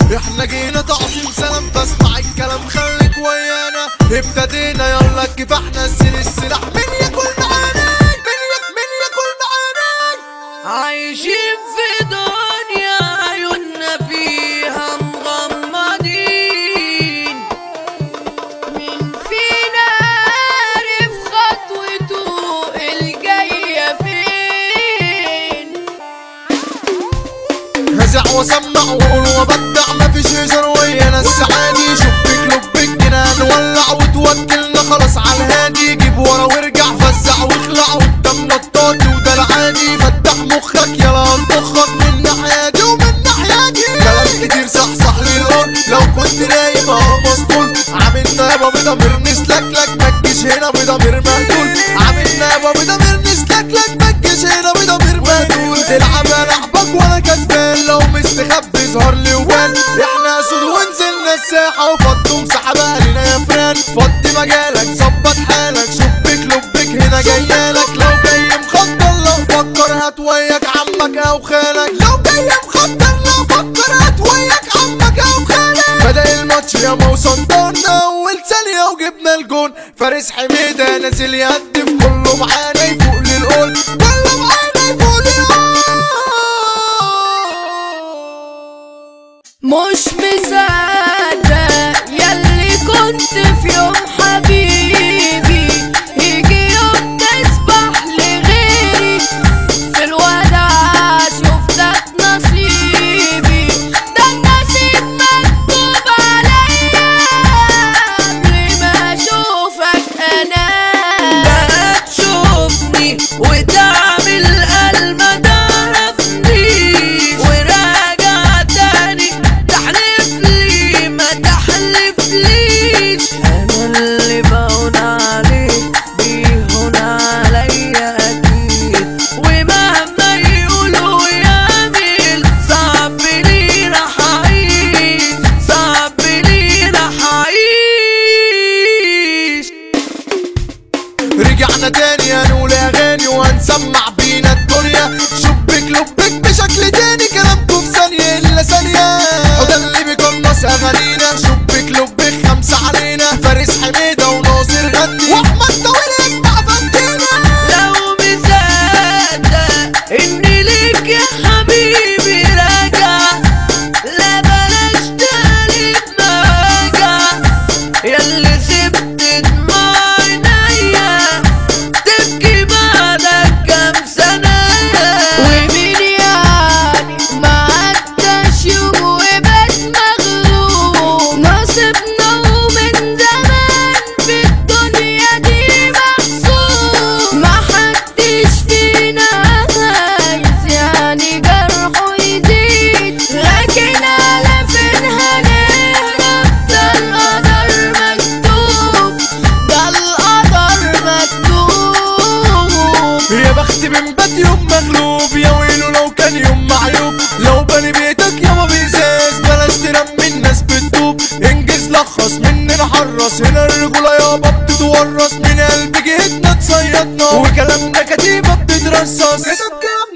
احنا جينا تعظيم سلام تسمع الكلام خليك ويانا ابتدينا يلا كفاحنا نسيل السلاح مين ياكل معانا مين ياك مين ياكل معانا عايشين في دنيا عيوننا فيها مغمضين مين فينا عارف خطوته الجاية فين هزع وسمع وقول وبدع مفيش هزار ويانا السعادي شبك لبك جنان ولع وتوكلنا خلاص على الهادي جيب ورا وارجع فزع واخلع قدام نطاطي وده العادي فتح مخك يلا انطخك من ناحيتي ومن ناحيتي كلام كتير صح صح للقول لو كنت نايم اهو مسطول عاملنا يابا بضمير نسلكلك متجيش هنا بضمير مهدول عاملنا يابا بضمير نسلكلك متجيش هنا بضمير مهدول تلعب لعبك وانا كسبان لو مستخبي ظهر لي وبان احنا اسود ونزلنا الساحه وفضوا مساحه بقى لنا يا فران فضي مجالك ظبط حالك شبك لبك هنا جايالك لو جاي مخطر لو فكر هات وياك عمك او خالك لو جاي مخطر لو فكر هات وياك عمك او خالك بدأ الماتش يا موسم دورنا اول ثانيه وجبنا الجون فارس حميده نازل يهدف كله معانا يفوق للقول كله معانا يفوق للقول مش مصدق ياللي كنت في يوم حبيبي يجي يوم تسبح لغيري في الوداع شفتك نصيبي ده النصيب مكتوب عليا قبل ما اشوفك انا بقى تشوفني وتعمل قلب ما تعرفنيش وراجع تاني تحلف لي ما تحلفليش انا اللي بهون عليك بيهون عليا اكيد ومهما يقولوا يعمل صعب لي راح اعيش صعب لي راح اعيش رجعنا تاني هنقول اغاني وهنسمع بينا الدنيا شبك لبك بشكل تاني كلامكم في ثانية الا ثانية وده اللي بيقنص اغانينا شبك لبك خمسة علينا فارس حميدة وناصر غني واحمد طويل يسمع فانتينا لو مصدق اني ليك يا حبيبي راجع لا بلاش تقلب مراجع ياللي سبت دموع عينيا تبكي بعدك كام سنة ومين يعني ما عداش يوم وبات مغلوب نصيبنا ومن زمان في الدنيا دي محسوب ما حدش فينا عايز يعني جرحه يزيد لكن على فين هنهرب ده القدر مكتوب ده القدر مكتوب يا بخت من بات يوم مغلوب يا ويله لو كان يوم معيوب لو بني بيتك يابا بيزاز بلاش ترمي الناس بتدوب انجز لخص مننا حرص هنا الرجولة يابا بتتورث من قلب جهتنا تصيدنا وكلامنا كتيبة بتترصص